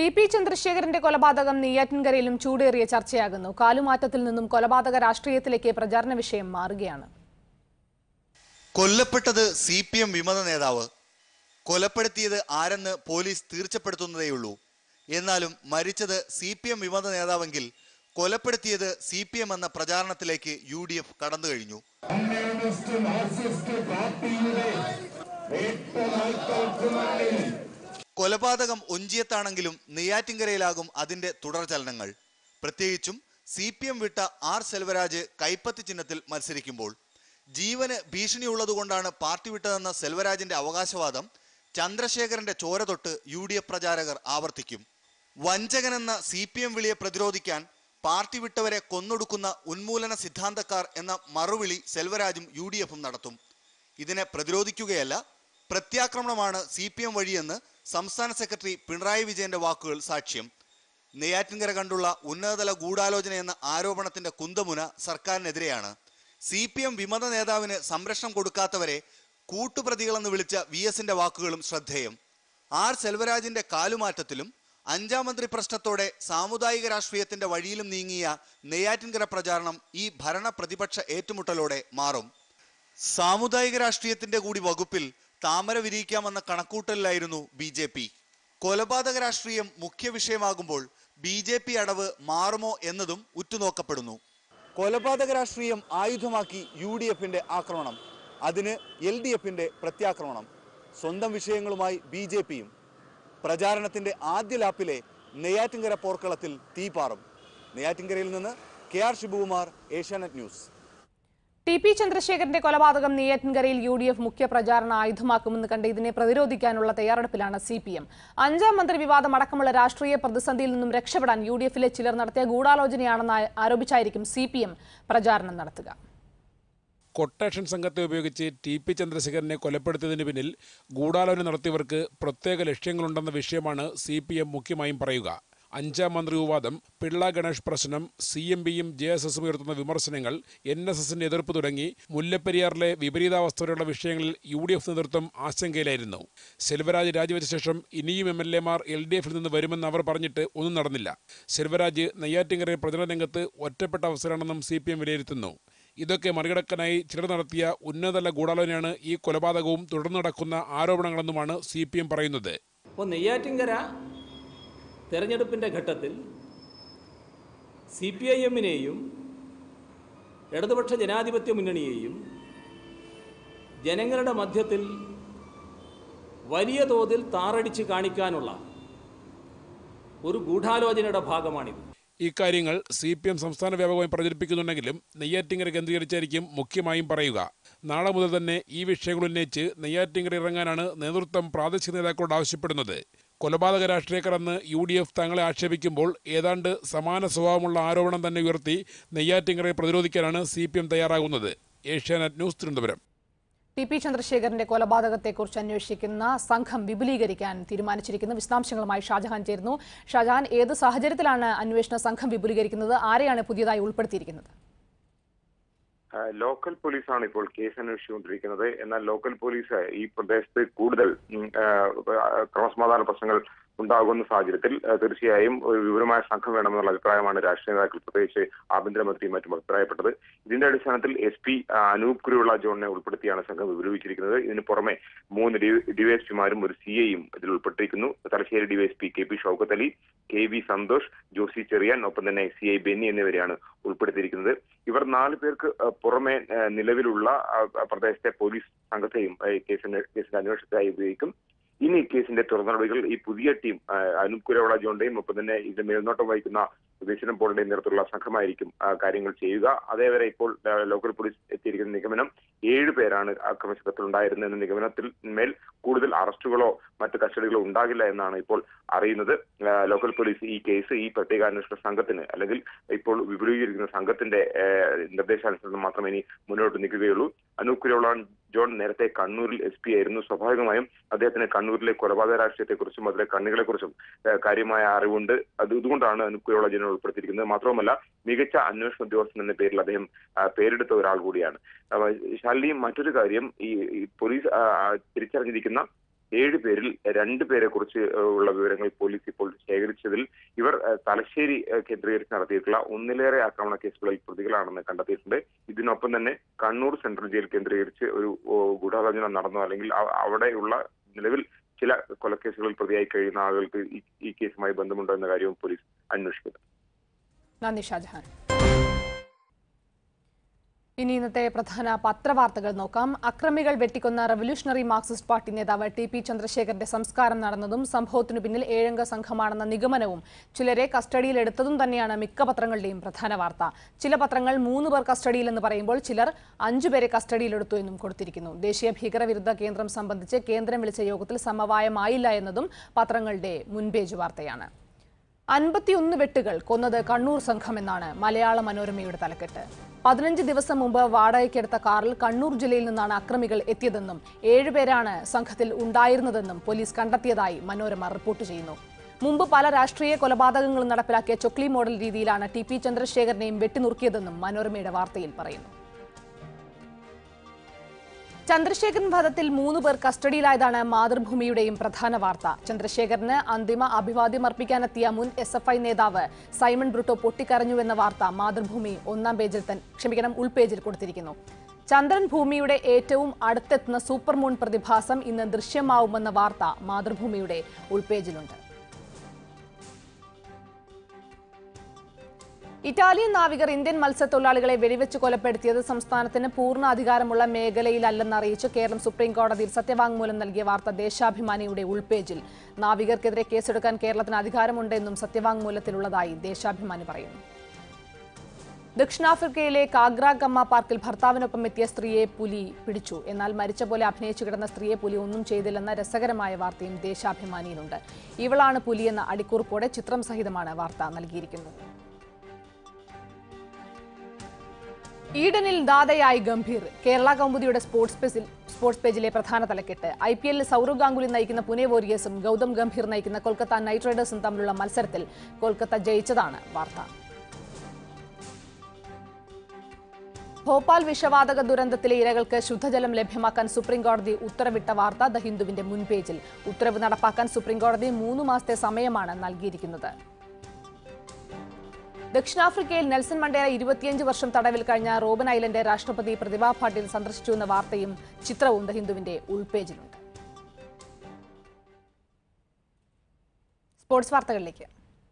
T P ചന്ദ്രശേഖരന്റെ കൊലപാതകം നെയ്യാറ്റിൻകരയിലും ചൂടേറിയ ചർച്ചയാകുന്നു കാലുമാറ്റത്തിൽ നിന്നും കൊലപാതക രാഷ്ട്രീയത്തിലേക്ക് പ്രചാരണ വിഷയം മാറുകയാണ് കൊല്ലപ്പെട്ടത് സി പി എം വിമത നേതാവ് കൊലപ്പെടുത്തിയത് ആരെന്ന് പോലീസ് തീർച്ചപ്പെടുത്തുന്നതേയുള്ളൂ എന്നാലും മരിച്ചത് സി പി എം വിമത നേതാവെങ്കിൽ കൊലപ്പെടുത്തിയത് സി പി എം എന്ന പ്രചാരണത്തിലേക്ക് യു ഡി എഫ് കടന്നു കഴിഞ്ഞു കമ്മ്യൂണിസ്റ്റ് മാർക്സിസ്റ്റ് പാർട്ടിയുടെ വേട്ടനായ്ക്കൾക്ക് മുന്നിൽ കൊലപാതകം ഒഞ്ചിയത്താണെങ്കിലും നെയ്യാറ്റിൻകരയിലാകും അതിന്റെ തുടർചലനങ്ങൾ പ്രത്യേകിച്ചും സി പി എം വിട്ട ആർ സെൽവരാജ് കൈപ്പത്തി ചിഹ്നത്തിൽ മത്സരിക്കുമ്പോൾ ജീവന് ഭീഷണിയുള്ളതുകൊണ്ടാണ് പാർട്ടി വിട്ടതെന്ന സെൽവരാജിന്റെ അവകാശവാദം ചന്ദ്രശേഖരന്റെ ചോര തൊട്ട് യു ഡി എഫ് പ്രചാരകർ ആവർത്തിക്കും വഞ്ചകനെന്ന സി പി എം വിളിയെ പ്രതിരോധിക്കാൻ പാർട്ടി വിട്ടവരെ കൊന്നൊടുക്കുന്ന ഉന്മൂലന സിദ്ധാന്തക്കാർ എന്ന മറുവിളി സെൽവരാജും യു ഡി എഫും നടത്തും ഇതിനെ പ്രതിരോധിക്കുകയല്ല പ്രത്യാക്രമണമാണ് സി പി എം വഴിയെന്ന് സംസ്ഥാന സെക്രട്ടറി പിണറായി വിജയന്റെ വാക്കുകൾ സാക്ഷ്യം നെയ്യാറ്റിൻകര കണ്ടുള്ള ഉന്നതതല ഗൂഢാലോചന എന്ന ആരോപണത്തിന്റെ കുന്തമുന സർക്കാരിനെതിരെയാണ് സി പി എം വിമത നേതാവിന് സംരക്ഷണം കൊടുക്കാത്തവരെ കൂട്ടുപ്രതികളെന്ന് വിളിച്ച വി എസിന്റെ വാക്കുകളും ശ്രദ്ധേയം ആർ സെൽവരാജിന്റെ കാലുമാറ്റത്തിലും അഞ്ചാം മന്ത്രി പ്രശ്നത്തോടെ സാമുദായിക രാഷ്ട്രീയത്തിന്റെ വഴിയിലും നീങ്ങിയ നെയ്യാറ്റിൻകര പ്രചാരണം ഈ ഭരണ പ്രതിപക്ഷ ഏറ്റുമുട്ടലോടെ മാറും സാമുദായിക രാഷ്ട്രീയത്തിന്റെ കൂടി വകുപ്പിൽ താമര വിരിയിക്കാമെന്ന കണക്കൂട്ടലിലായിരുന്നു ബി ജെ പി കൊലപാതക രാഷ്ട്രീയം മുഖ്യ വിഷയമാകുമ്പോൾ ബി ജെ പി അടവ് മാറുമോ എന്നതും ഉറ്റുനോക്കപ്പെടുന്നു കൊലപാതക രാഷ്ട്രീയം ആയുധമാക്കി യു ഡി എഫിന്റെ ആക്രമണം അതിന് എൽ ഡി എഫിന്റെ പ്രത്യാക്രമണം സ്വന്തം വിഷയങ്ങളുമായി ബി ജെ പിയും പ്രചാരണത്തിന്റെ ആദ്യ ലാപ്പിലെ നെയ്യാറ്റിൻകര പോർക്കളത്തിൽ തീപാറും നെയ്യാറ്റിൻകരയിൽ നിന്ന് K R Sivakumar Asianet news T P ചന്ദ്രശേഖരന്റെ കൊലപാതകം നെയ്യാറ്റിൻകരയിൽ യു ഡി എഫ് മുഖ്യ പ്രചാരണ ആയുധമാക്കുമെന്ന് കണ്ട് ഇതിനെ പ്രതിരോധിക്കാനുള്ള തയ്യാറെടുപ്പിലാണ് സി പി എം അഞ്ചാം മന്ത്രി വിവാദം അടക്കമുള്ള രാഷ്ട്രീയ പ്രതിസന്ധിയിൽ നിന്നും രക്ഷപ്പെടാൻ യു ഡി എഫിലെ ചിലർ നടത്തിയ ഗൂഢാലോചനയാണെന്ന് ആ- ആരോപിച്ചായിരിക്കും സി പി എം പ്രചാരണം നടത്തുക കൊട്ടേഷൻ സംഘത്തെ ഉപയോഗിച്ച് ടി പി ചന്ദ്രശേഖരനെ കൊലപ്പെടുത്തിയതിന് പിന്നിൽ ഗൂഢാലോചന നടത്തിയവർക്ക് പ്രത്യേക ലക്ഷ്യങ്ങളുണ്ടെന്ന വിഷയമാണ് സി പി എം മുഖ്യമായും പറയുക അഞ്ചാം മന്ത്രി വിവാദം പിള്ള ഗണേഷ് പ്രശ്നം സി എം പിയും ജെ എസ് എസും ഉയർത്തുന്ന വിമർശനങ്ങൾ എൻ എസ് എസിന്റെ എതിർപ്പ് തുടങ്ങി മുല്ലപ്പെരിയാറിലെ വിപരീതാവസ്ഥയുള്ള വിഷയങ്ങളിൽ യു ഡി എഫ് നേതൃത്വം ആശങ്കയിലായിരുന്നു സെൽവരാജ് രാജിവെച്ച ശേഷം ഇനിയും എം എൽ എമാർ എൽ ഡി എഫിൽ നിന്ന് വരുമെന്ന് അവർ പറഞ്ഞിട്ട് ഒന്നും നടന്നില്ല സെൽവരാജ് നെയ്യാറ്റിങ്കര പ്രചരണ രംഗത്ത് ഒറ്റപ്പെട്ട അവസരമാണെന്നും സി പി എം വിലയിരുത്തുന്നു ഇതൊക്കെ മറികടക്കാനായി ചിലർ നടത്തിയ ഉന്നതതല ഗൂഢാലോചനയാണ് ഈ കൊലപാതകവും തുടർന്ന് നടക്കുന്ന ആരോപണങ്ങളെന്നുമാണ് സി പി എം പറയുന്നത് അപ്പോൾ നെയ്യാറ്റിങ്കര തെരഞ്ഞെടുപ്പിൻ്റെ ഘട്ടത്തിൽ സി പി ഐ എമ്മിനെയും ഇടതുപക്ഷ ജനാധിപത്യ മുന്നണിയെയും ജനങ്ങളുടെ മധ്യത്തിൽ വലിയ തോതിൽ താറടിച്ച് കാണിക്കാനുള്ള ഒരു ഗൂഢാലോചനയുടെ ഭാഗമാണിത് ഇക്കാര്യങ്ങൾ സി പി എം സംസ്ഥാന വ്യാപകമായി പ്രചരിപ്പിക്കുന്നുണ്ടെങ്കിലും നെയ്യാറ്റിങ്കര കേന്ദ്രീകരിച്ചായിരിക്കും മുഖ്യമായും പറയുക നാളെ മുതൽ തന്നെ ഈ വിഷയങ്ങൾ ഉന്നയിച്ച് നെയ്യാറ്റിങ്കര ഇറങ്ങാനാണ് നേതൃത്വം പ്രാദേശിക നേതാക്കളോട് ആവശ്യപ്പെടുന്നത് കൊലപാതക രാഷ്ട്രീയക്കാർ എന്ന് യു ഡി എഫ് തങ്ങളെ ആക്ഷേപിക്കുമ്പോൾ ഏതാണ്ട് സമാന സ്വഭാവമുള്ള ആരോപണം തന്നെ ഉയർത്തി നെയ്യാറ്റിങ്കരയെ പ്രതിരോധിക്കാനാണ് സി പി എം തയ്യാറാകുന്നത് Asianet news Thiruvananthapuram T P ചന്ദ്രശേഖരന്റെ കൊലപാതകത്തെക്കുറിച്ച് അന്വേഷിക്കുന്ന സംഘം വിപുലീകരിക്കാൻ തീരുമാനിച്ചിരിക്കുന്നു വിശദാംശങ്ങളുമായി ഷാജഹാൻ ചേരുന്നു ഷാജഹാൻ ഏത് സാഹചര്യത്തിലാണ് അന്വേഷണ സംഘം വിപുലീകരിക്കുന്നത് ആരെയാണ് പുതിയതായി ഉൾപ്പെടുത്തിയിരിക്കുന്നത് ആ, ലോക്കൽ പോലീസാണ് ഇപ്പോൾ കേസ് അന്വേഷിച്ചുകൊണ്ടിരിക്കുന്നത് എന്നാൽ ലോക്കൽ പോലീസ് ഈ പ്രദേശത്ത് കൂടുതൽ ഉം, ആ, ക്രമസമാധാന പ്രശ്നങ്ങൾ ഉണ്ടാകുന്ന സാഹചര്യത്തിൽ ആ, തീർച്ചയായും ഒരു വിവരമായ സംഘം വേണമെന്നുള്ള അഭിപ്രായമാണ് രാഷ്ട്രീയ നേതാക്കൾ പ്രത്യേകിച്ച് ആഭ്യന്തരമന്ത്രിയും മറ്റും അഭിപ്രായപ്പെട്ടത് ഇതിന്റെ അടിസ്ഥാനത്തിൽ എസ് പി അനൂപ് കുരുവിള ജോണിനെ ഉൾപ്പെടുത്തിയാണ് സംഘം വിവരിച്ചിരിക്കുന്നത് ഇതിന് പുറമെ മൂന്ന് ഡിവൈഎസ്പിമാരും ഒരു സി ഐയും ഇതിൽ ഉൾപ്പെട്ടിരിക്കുന്നു Thalassery DYSP K P Shoukath Ali K V Santhosh Josy Cherian ഒപ്പം തന്നെ സി ഐ ബെന്നി എന്നിവരെയാണ് ഉൾപ്പെടുത്തിയിരിക്കുന്നത് ഇവർ നാല് പേർക്ക് ആ, പുറമെ ആ, നിലവിലുള്ള ആ, ആ, പ്രദേശത്തെ പോലീസ് സംഘത്തെയും ആ, ഈ കേസിന്റെ കേസിന്റെ അന്വേഷണത്തിനായി ഉപയോഗിക്കും ഇനി ഈ കേസിന്റെ തുടർ നടപടികൾ ഈ പുതിയ ടീം ആ, അനൂപ് കുരവള ജോണിന്റെയും ഒപ്പം തന്നെ ഇതിന്റെ മേൽനോട്ടം വഹിക്കുന്ന വിദേശനം പോളിന്റെയും നേതൃത്വത്തിലുള്ള സംഘമായിരിക്കും ആ, കാര്യങ്ങൾ ചെയ്യുക അതേവരെ ഇപ്പോൾ ആ, ലോക്കൽ പോലീസ് എത്തിയിരിക്കുന്ന നിഗമനം ഏഴ് പേരാണ് അക്രമശക്തത്തിൽ ഉണ്ടായിരുന്നതെന്ന നിഗമനത്തിൽ മേൽ കൂടുതൽ അറസ്റ്റുകളോ മറ്റ് കസ്റ്റഡികളോ ഉണ്ടാകില്ല എന്നാണ് ഇപ്പോൾ അറിയുന്നത് ആ, ലോക്കൽ പോലീസ് ഈ കേസ് ഈ പ്രത്യേക അന്വേഷണ സംഘത്തിന് അല്ലെങ്കിൽ ഇപ്പോൾ വിപുലീകരിക്കുന്ന സംഘത്തിന്റെ ആ, നിർദ്ദേശാനുസരണം മാത്രമേ ഇനി മുന്നോട്ട് നിൽക്കുകയുള്ളൂ അനൂപ് കുരവള ജോൺ നേരത്തെ കണ്ണൂരിൽ എസ് പി ആയിരുന്നു സ്വാഭാവികമായും അദ്ദേഹത്തിന് കണ്ണൂരിലെ കൊലപാതക രാഷ്ട്രീയത്തെക്കുറിച്ചും അതിലെ കണ്ണികളെക്കുറിച്ചും ഏഹ്, കാര്യമായ അറിവുണ്ട് അത് ഇതുകൊണ്ടാണ് അനുക്കുള്ള ജനം ഉൾപ്പെടുത്തിയിരിക്കുന്നത് മാത്രവുമല്ല മികച്ച അന്വേഷണ ഉദ്യോഗസ്ഥൻ എന്ന പേരിൽ അദ്ദേഹം ആ, പേരെടുത്ത ഒരാൾ കൂടിയാണ് അപ്പൊ ശാലിനി മറ്റൊരു കാര്യം ഈ ഈ പോലീസ് ആ, ആ, തിരിച്ചറിഞ്ഞിരിക്കുന്ന ഏഴ് പേരിൽ രണ്ട് പേരെ കുറിച്ച് ഉള്ള വിവരങ്ങൾ പോലീസ് ഇപ്പോൾ ശേഖരിച്ചതിൽ ഇവർ ഏഹ്, തലശ്ശേരി ഏഹ്, കേന്ദ്രീകരിച്ച് നടത്തിയിട്ടുള്ള ഒന്നിലേറെ ആക്രമണ കേസുകളിൽ പ്രതികളാണെന്ന് കണ്ടെത്തിയിട്ടുണ്ട് ഇതിനൊപ്പം തന്നെ കണ്ണൂർ സെൻട്രൽ ജയിൽ കേന്ദ്രീകരിച്ച് ഒരു ഓ, ഗൂഢാലോചന നടന്നോ അല്ലെങ്കിൽ അ- അവിടെയുള്ള നിലവിൽ ചില കൊലക്കേസുകളിൽ പ്രതിയായി കഴിയുന്ന ആളുകൾക്ക് ഈ- ഈ കേസുമായി ബന്ധമുണ്ടോ എന്ന കാര്യവും പോലീസ് അന്വേഷിക്കുന്നു നന്ദി ഷാജഹാൻ ഇനി ഇന്നത്തെ പ്രധാന പത്രവാർത്തകൾ നോക്കാം അക്രമികൾ വെട്ടിക്കൊന്ന റവല്യൂഷണറി മാർക്സിസ്റ്റ് പാർട്ടി നേതാവ് ടി പി ചന്ദ്രശേഖരന്റെ സംസ്കാരം നടന്നതും സംഭവത്തിനു പിന്നിൽ ഏഴംഗ സംഘമാണെന്ന നിഗമനവും ചിലരെ കസ്റ്റഡിയിലെടുത്തതും തന്നെയാണ് മിക്ക പത്രങ്ങളുടെയും പ്രധാന വാർത്ത ചില പത്രങ്ങൾ മൂന്ന് പേർ കസ്റ്റഡിയിലെന്ന് പറയുമ്പോൾ ചിലർ അഞ്ചുപേരെ കസ്റ്റഡിയിലെടുത്തു എന്നും കൊടുത്തിരിക്കുന്നു ദേശീയ ഭീകരവിരുദ്ധ കേന്ദ്രം സംബന്ധിച്ച് കേന്ദ്രം വിളിച്ച യോഗത്തിൽ സമവായമായില്ല എന്നതും പത്രങ്ങളുടെ മുൻപേജ് വാർത്തയാണ് അൻപത്തിയൊന്ന് വെട്ടുകൾ കൊന്നത് കണ്ണൂർ സംഘമെന്നാണ് മലയാള മനോരമയുടെ തലക്കെട്ട് പതിനഞ്ച് ദിവസം മുമ്പ് വാടകയ്ക്കെടുത്ത കാറിൽ കണ്ണൂർ ജില്ലയിൽ നിന്നാണ് അക്രമികൾ എത്തിയതെന്നും ഏഴുപേരാണ് സംഘത്തിൽ ഉണ്ടായിരുന്നതെന്നും പോലീസ് കണ്ടെത്തിയതായി മനോരമ റിപ്പോർട്ട് ചെയ്യുന്നു മുമ്പ് പല രാഷ്ട്രീയ കൊലപാതകങ്ങളും നടപ്പിലാക്കിയ ചൊക്ലി മോഡൽ രീതിയിലാണ് ടി പി ചന്ദ്രശേഖരനെയും വെട്ടിനുറുക്കിയതെന്നും മനോരമയുടെ വാർത്തയിൽ പറയുന്നു ചന്ദ്രശേഖരൻ വധത്തിൽ മൂന്ന് പേർ കസ്റ്റഡിയിലായതാണ് മാതൃഭൂമിയുടെയും പ്രധാന വാർത്ത ചന്ദ്രശേഖരന് അന്തിമ അഭിവാദ്യം അർപ്പിക്കാനെത്തിയ മുൻ എസ് എഫ് ഐ നേതാവ് സൈമൺ ബ്രുട്ടോ പൊട്ടിക്കരഞ്ഞുവെന്ന വാർത്ത മാതൃഭൂമി ഒന്നാം പേജിൽ തന്നെ ക്ഷമിക്കണം ഉൾപേജിൽ കൊടുത്തിരിക്കുന്നു ചന്ദ്രൻ ഭൂമിയുടെ ഏറ്റവും അടുത്തെത്തുന്ന സൂപ്പർ മൂൺ പ്രതിഭാസം ഇന്ന് ദൃശ്യമാവുമെന്ന വാർത്ത മാതൃഭൂമിയുടെ ഉൾപേജിലുണ്ട് ഇറ്റാലിയൻ നാവികർ ഇന്ത്യൻ മത്സ്യത്തൊഴിലാളികളെ വെടിവെച്ച് കൊലപ്പെടുത്തിയത് സംസ്ഥാനത്തിന് പൂർണ്ണ അധികാരമുള്ള മേഖലയിലല്ലെന്ന് അറിയിച്ച് കേരളം സുപ്രീം കോടതിയിൽ സത്യവാങ്മൂലം നൽകിയ വാർത്ത ദേശാഭിമാനിയുടെ ഉൾപേജിൽ നാവികർക്കെതിരെ കേസെടുക്കാൻ കേരളത്തിന് അധികാരമുണ്ടെന്നും സത്യവാങ്മൂലത്തിലുള്ളതായി ദേശാഭിമാനി പറയുന്നു ദക്ഷിണാഫ്രിക്കയിലെ കാഗ്ര ഗമ്മ പാർക്കിൽ ഭർത്താവിനൊപ്പം എത്തിയ സ്ത്രീയെ പുലി പിടിച്ചു എന്നാൽ മരിച്ച പോലെ അഭിനയിച്ചു കിടന്ന സ്ത്രീയെ പുലി ഒന്നും ചെയ്തില്ലെന്ന രസകരമായ വാർത്തയും ദേശാഭിമാനിയിലുണ്ട് ഇവളാണ് പുലിയെന്ന അടിക്കുറിപ്പോടെ ചിത്രം സഹിതമാണ് വാർത്ത നൽകിയിരിക്കുന്നത് ഈഡനിൽ ദാതയായി ഗംഭീർ കേരള കൗമുദിയുടെ സ്പോർട്സ് പേജിൽ സ്പോർട്സ് പേജിലെ പ്രധാന തലക്കെട്ട് ഐ പി എല്ലിൽ സൗരവ് ഗാംഗുലി നയിക്കുന്ന പുനെ വോരിയേഴ്സും ഗൗതം ഗംഭീർ നയിക്കുന്ന കൊൽക്കത്ത നൈറ്റ് റൈഡേഴ്സും തമ്മിലുള്ള മത്സരത്തിൽ കൊൽക്കത്ത ജയിച്ചതാണ് വാർത്ത ഭോപ്പാൽ വിഷവാതക ദുരന്തത്തിലെ ഇരകൾക്ക് ശുദ്ധജലം ലഭ്യമാക്കാൻ സുപ്രീംകോടതി ഉത്തരവിട്ട വാർത്ത ദ ഹിന്ദുവിന്റെ മുൻപേജിൽ ഉത്തരവ് നടപ്പാക്കാൻ സുപ്രീംകോടതി മൂന്ന് മാസത്തെ സമയമാണ് നൽകിയിരിക്കുന്നത് ദക്ഷിണാഫ്രിക്കയിൽ നെൽസൺ മണ്ടേല ഇരുപത്തിയഞ്ച് വർഷം തടവിൽ കഴിഞ്ഞ റോബൻ ഐലൻഡ് രാഷ്ട്രപതി പ്രതിഭാ പാട്ടീൽ സന്ദർശിച്ചു എന്ന വാർത്തയും ചിത്രവും ദ ഹിന്ദുവിന്റെ ഉൾപേജിലുണ്ട് സ്പോർട്സ് വാർത്തകളിലേക്ക്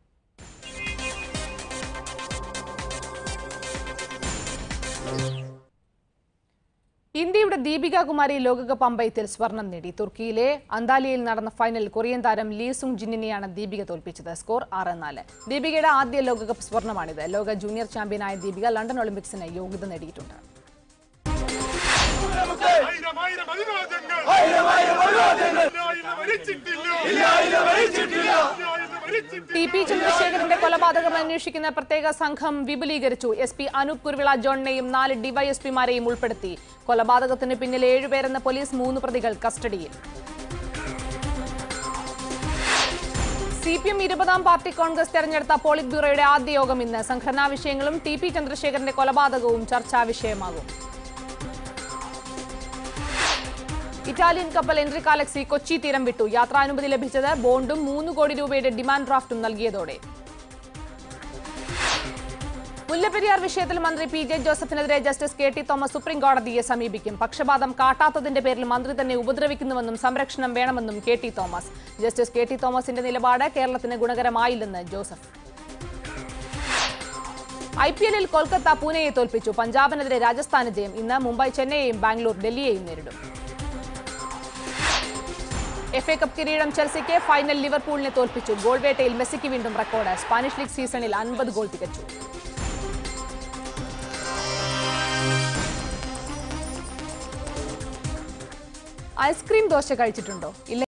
ഇന്ത്യയുടെ ദീപിക കുമാരി ലോകകപ്പ് അമ്പയത്തിൽ സ്വർണം നേടി തുർക്കിയിലെ അന്താലിയയിൽ നടന്ന ഫൈനലിൽ കൊറിയൻ താരം ലീ സുങ് ജിന്നിനെയാണ് ദീപിക തോൽപ്പിച്ചത് സ്കോർ ആറ് നാല് ദീപികയുടെ ആദ്യ ലോകകപ്പ് സ്വർണമാണിത് ലോക ജൂനിയർ ചാമ്പ്യനായ ദീപിക ലണ്ടൻ ഒളിമ്പിക്സിന് യോഗ്യത നേടിയിട്ടുണ്ട് ആയിരം ആയിരം അഭിവാദ്യങ്ങൾ ആയിരം ആയിരം അഭിവാദ്യങ്ങൾ ഇന്ന് മരിച്ചിട്ടില്ല ഇന്ന് മരിച്ചിട്ടില്ല ടി പി ചന്ദ്രശേഖരന്റെ കൊലപാതകം അന്വേഷിക്കുന്ന പ്രത്യേക സംഘം വിപുലീകരിച്ചു എസ് പി അനൂപ് കുർവിള ജോണിനെയും നാല് ഡിവൈഎസ്പിമാരെയും ഉൾപ്പെടുത്തി കൊലപാതകത്തിന് പിന്നിൽ ഏഴുപേരെന്ന പോലീസ് മൂന്ന് പ്രതികൾ കസ്റ്റഡിയിൽ സി പി എം ഇരുപതാം പാർട്ടി കോൺഗ്രസ് തെരഞ്ഞെടുത്ത പോളിറ്റ് ബ്യൂറോയുടെ ആദ്യ യോഗം ഇന്ന് സംഘടനാ വിഷയങ്ങളും ടി പി ചന്ദ്രശേഖരന്റെ കൊലപാതകവും ചർച്ചാ വിഷയമാകും ഇറ്റാലിയൻ കപ്പൽ എൻട്രി കാലക്സി കൊച്ചി തീരം വിട്ടു യാത്രാനുമതി ലഭിച്ചത് ബോണ്ടും മൂന്ന് കോടി രൂപയുടെ ഡിമാൻഡ് ഡ്രാഫ്റ്റും നൽകിയതോടെ മുല്ലപ്പെരിയാർ വിഷയത്തിൽ മന്ത്രി പി ജെ ജോസഫിനെതിരെ justice K T Thomas supreme കോടതിയെ സമീപിക്കും പക്ഷപാതം കാട്ടാത്തതിന്റെ പേരിൽ മന്ത്രി തന്നെ ഉപദ്രവിക്കുന്നുവെന്നും സംരക്ഷണം വേണമെന്നും K T Thomas justice K T തോമസിന്റെ നിലപാട് കേരളത്തിന് ഗുണകരമായില്ലെന്ന് ജോസഫ് ഐ പി എല്ലിൽ കൊൽക്കത്ത പൂനെയെ തോൽപ്പിച്ചു പഞ്ചാബിനെതിരെ രാജസ്ഥാന് ജയം ഇന്ന് മുംബൈ ചെന്നൈയെയും ബാംഗ്ലൂർ ഡൽഹിയെയും നേരിടും എഫ് എ കപ്പ് കിരീടം ചെൽസിക്ക് ഫൈനൽ ലിവർപൂളിനെ തോൽപ്പിച്ചു ഗോൾ വേട്ടയിൽ മെസ്സിക്ക് വീണ്ടും റെക്കോർഡ് സ്പാനിഷ് ലീഗ് സീസണിൽ അൻപത് ഗോൾ തികച്ചു ഐസ്ക്രീം ദോശ കഴിച്ചിട്ടുണ്ടോ ഇല്ല